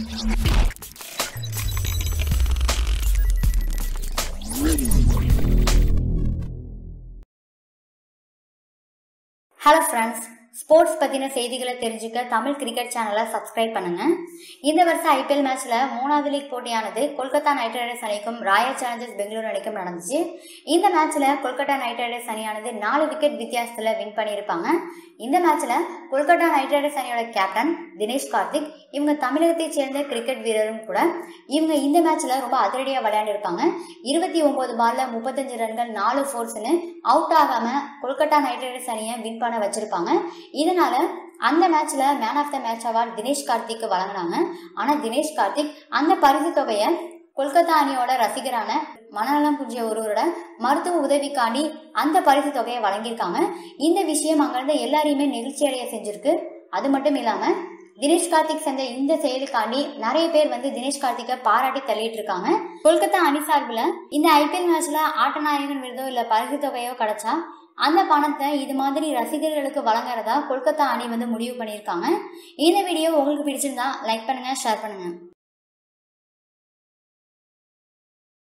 hello friends sports பற்றின செய்திகளை தெரிஞ்சுக்க தமிழ் கிரிக்கெட் சேனலை சப்ஸ்கிரைப் பண்ணுங்க இந்த வருஷம் ஐபிஎல் மேட்ச்ல மூணாவது லீக் போட்டியானது கொல்கத்தா நைட் ரைடர்ஸ் அணிக்கும் ராயல் சேலஞ்சர்ஸ் பெங்களூரு அணிக்கும் நடந்துச்சு இந்த மேட்ச்ல கொல்கத்தா நைட் ரைடர்ஸ் அணியானது நாலு விக்கெட் வித்தியாசத்தில் வின் பண்ணியிருப்பாங்க இந்த மேட்ச்ல கொல்கத்தா நைட் ரைடர்ஸ் அணியோட கேப்டன் தினேஷ் கார்த்திக் இவங்க தமிழகத்தை சேர்ந்த கிரிக்கெட் வீரரும் கூட இவங்க இந்த மேட்ச்ல ரொம்ப அதிரடியாக விளையாண்டிருப்பாங்க இருபத்தி ஒன்பது பால்ல முப்பத்தஞ்சு ரன்கள் நாலு ஃபோர்ஸ்னு அவுட் ஆகாம கொல்கத்தா நைட் ரைடர்ஸ் அணியை வின் பண்ண வச்சிருப்பாங்க இதனால அந்த மேட்ச்ல man of the match award Dinesh கார்த்திக்கு வழங்கினாங்க ஆனா தினேஷ் கார்த்திக் அந்த பரிசு தொகையை கொல்கத்தா அணியோட ரசிகரான மனநலம் குஞ்சிய ஒருவரோட மருத்துவ உதவிக்காண்டி அந்த பரிசு தொகையை வழங்கியிருக்காங்க இந்த விஷயம் அங்கிருந்த எல்லாரையுமே நெகிழ்ச்சி அடைய செஞ்சிருக்கு அது மட்டும் இல்லாம தினேஷ் கார்த்திக் செஞ்ச இந்த செயலுக்காண்டி நிறைய பேர் வந்து தினேஷ் கார்த்திகை பாராட்டி தள்ளிட்டு இருக்காங்க கொல்கத்தா அணி சார்பில் இந்த ஐபிஎல் மேட்ச்ல ஆட்டநாயகன் விருதோ இல்ல பரிசு தொகையோ கிடைச்சா அந்த பணத்தை இது மாதிரி ரசிகர்களுக்கு வழங்குறதா கொல்கத்தா அணி வந்து முடிவு பண்ணியிருக்காங்க இந்த வீடியோ உங்களுக்கு பிடிச்சிருந்தா லைக் பண்ணுங்க ஷேர் பண்ணுங்க